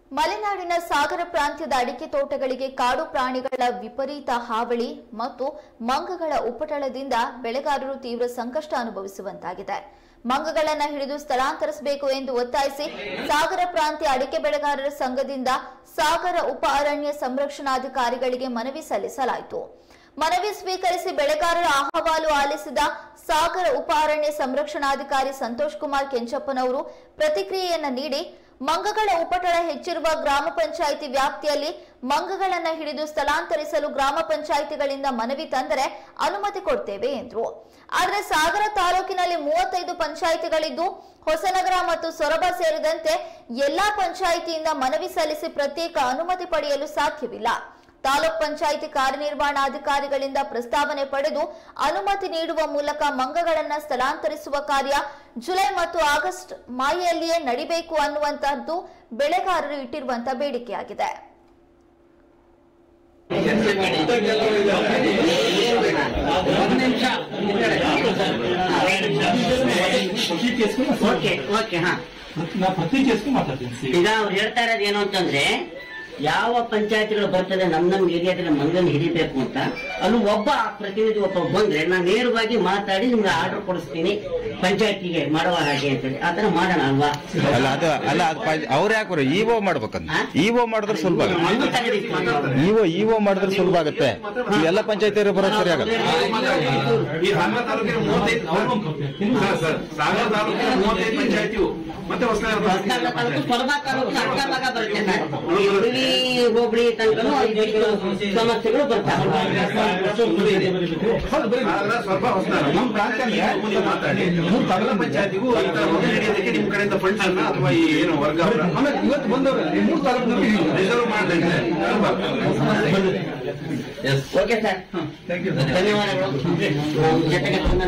ಮಲೆನಾಡಿನ ಸಾಗರ ಪ್ರಾಂತ್ಯದ ಅಡಿಕೆ ತೋಟಗಳಿಗೆ ಕಾಡು ಪ್ರಾಣಿಗಳ ವಿಪರೀತ ಹಾವಳಿ ಮತ್ತು ಮಂಗಗಳ ಉಪಟಳದಿಂದ ಬೆಳೆಗಾರರು ತೀವ್ರ ಸಂಕಷ್ಟ ಅನುಭವಿಸುವಂತಾಗಿದೆ ಮಂಗಗಳನ್ನ ಹಿಡಿದು ಸ್ಥಳಾಂತರಿಸಬೇಕು ಎಂದು ಒತ್ತಾಯಿಸಿ ಸಾಗರ ಪ್ರಾಂತ್ಯ ಅಡಿಕೆ ಬೆಳೆಗಾರರ ಸಂಘದಿಂದ ಸಾಗರ ಉಪ ಅರಣ್ಯ ಸಂರಕ್ಷಣಾಧಿಕಾರಿಗಳಿಗೆ ಮನವಿ ಸಲ್ಲಿಸಲಾಯಿತು ಮನವಿ ಸ್ವೀಕರಿಸಿ ಬೆಳೆಗಾರರ ಅಹವಾಲು ಆಲಿಸಿದ ಸಾಗರ ಉಪ ಅರಣ್ಯ ಸಂರಕ್ಷಣಾಧಿಕಾರಿ ಸಂತೋಷ್ ಕುಮಾರ್ ಕೆಂಚಪ್ಪನವರು ಪ್ರತಿಕ್ರಿಯೆಯನ್ನ ನೀಡಿ ಮಂಗಗಳ ಉಪಟಳ ಹೆಚ್ಚಿರುವ ಗ್ರಾಮ ಪಂಚಾಯಿತಿ ವ್ಯಾಪ್ತಿಯಲ್ಲಿ ಮಂಗಗಳನ್ನ ಹಿಡಿದು ಸ್ಥಳಾಂತರಿಸಲು ಗ್ರಾಮ ಪಂಚಾಯಿತಿಗಳಿಂದ ಮನವಿ ತಂದರೆ ಅನುಮತಿ ಕೊಡ್ತೇವೆ ಎಂದ್ರು ಆದ್ರೆ ಸಾಗರ ತಾಲೂಕಿನಲ್ಲಿ ಮೂವತ್ತೈದು ಪಂಚಾಯಿತಿಗಳಿದ್ದು ಹೊಸನಗರ ಮತ್ತು ಸೊರಬ ಸೇರಿದಂತೆ ಎಲ್ಲಾ ಪಂಚಾಯಿತಿಯಿಂದ ಮನವಿ ಸಲ್ಲಿಸಿ ಪ್ರತ್ಯೇಕ ಅನುಮತಿ ಪಡೆಯಲು ಸಾಧ್ಯವಿಲ್ಲ ತಾಲೂಕ್ ಪಂಚಾಯಿತಿ ಕಾರ್ಯನಿರ್ವಹಣಾಧಿಕಾರಿಗಳಿಂದ ಪ್ರಸ್ತಾವನೆ ಪಡೆದು ಅನುಮತಿ ನೀಡುವ ಮೂಲಕ ಮಂಗಗಳನ್ನ ಸ್ಥಳಾಂತರಿಸುವ ಕಾರ್ಯ ಜುಲೈ ಮತ್ತು ಆಗಸ್ಟ್ ಮಾಯೆಯಲ್ಲಿಯೇ ನಡಿಬೇಕು ಅನ್ನುವಂತಹದ್ದು ಬೆಳೆಗಾರರು ಇಟ್ಟಿರುವಂತಹ ಬೇಡಿಕೆಯಾಗಿದೆ ಒಂದು ನಿಮಿಷ ಓಕೆ ಓಕೆ ಹಾ ನಾ ಪ್ರತಿ ಕೇಸ್ಗೂ ಮಾತಾಡ್ತೀನಿ ಈಗ ಅವ್ರು ಹೇಳ್ತಾ ಇರೋದು ಏನು ಅಂತಂದ್ರೆ ಯಾವ ಪಂಚಾಯತಿಗಳು ಬರ್ತದೆ ನಮ್ ನಮ್ ಏರಿಯಾದಲ್ಲಿ ಮಂಗನ್ ಹಿಡಿಬೇಕು ಅಂತ ಅಲ್ಲಿ ಒಬ್ಬ ಪ್ರತಿನಿಧಿ ಒಬ್ಬ ಬಂದ್ರೆ ನಾನು ನೇರವಾಗಿ ಮಾತಾಡಿ ನಿಮ್ಗೆ ಆರ್ಡರ್ ಕೊಡಿಸ್ತೀನಿ ಪಂಚಾಯತಿಗೆ ಮಾಡುವ ಹಾಗೆ ಅಂತೇಳಿ ಆತರ ಮಾಡೋಣ ಅಲ್ವಾ ಅಲ್ಲ ಅದು ಅಲ್ಲ ಅದು ಪಂಚ- ಅವ್ರು ಯಾಕೆ ಬರೋ ಇಒ ಮಾಡ್ಬೇಕಂತ ಹಾ? ಇಒ ಮಾಡಿದ್ರೆ ಸುಲಭ ಆಗುತ್ತೆ ಮಂಗ ತೆಗೆದಿಟ್ಕೊಂಡು ಇಒ ಇಒ ಮಾಡಿದ್ರೆ ಸುಲಭ ಆಗುತ್ತೆ ಎಲ್ಲ ಪಂಚಾಯತಿ ಬರೋದು ಸರಿ ಆಗಲ್ಲ ಈ ಸಾಗರ ತಾಲೂಕಿನ ಮೂವತ್ತೈದು ಹಾ, ಸರ್ ಸಾಗರ ತಾಲೂಕಿನ ಮೂವತ್ತೈದು ಪಂಚಾಯತಿಯು ಮತ್ತೆ ಹೊಸನಗರ ಹೊಸನಗರ ತಾಲೂಕು ಸೊರಬ ತಾಲೂಕಿನ ಅರ್ಧ ಭಾಗ ಬರುತ್ತೆ ಸರ್ ಈ ಉಡುಪಿ ಹೋಬಳಿ ತನಕನೂ ಇದಿಷ್ಟು ಸಮಸ್ಯೆಗಳು ಬರ್ತವೆ ಸಾಗರ ಸ್ವಲ್ಪ ಹೊಸನಗರ ನಮ್ಮ ಪ್ರಾಂತ್ಯ ನೀವು ಮಾತಾಡಿ ಎಲ್ಲ ಪಂಚಾಯತಿಗೂ ಈ ತರ ಮೊದಲು ಹಿಡಿಯೋದಕ್ಕೆ ನಿಮ್ ಕಡೆಯಿಂದ ಫಂಡ್ಸ್ ಅನ್ನ ಅಥವಾ ಈ ಏನು ವರ್ಗಾವಣೆ ಆಮೇಲೆ ಇವತ್ತು ಬಂದವ್ರೆ ಮೂರು ತಾಲೂಕಿನವ್ರು ರಿಸರ್ವ್ ಮಾಡಿದ್ರೆ ಓಕೆ ಸರ್ ಥ್ಯಾಂಕ್ ಯು ಧನ್ಯವಾದಗಳು ಜೊತೆಗೆ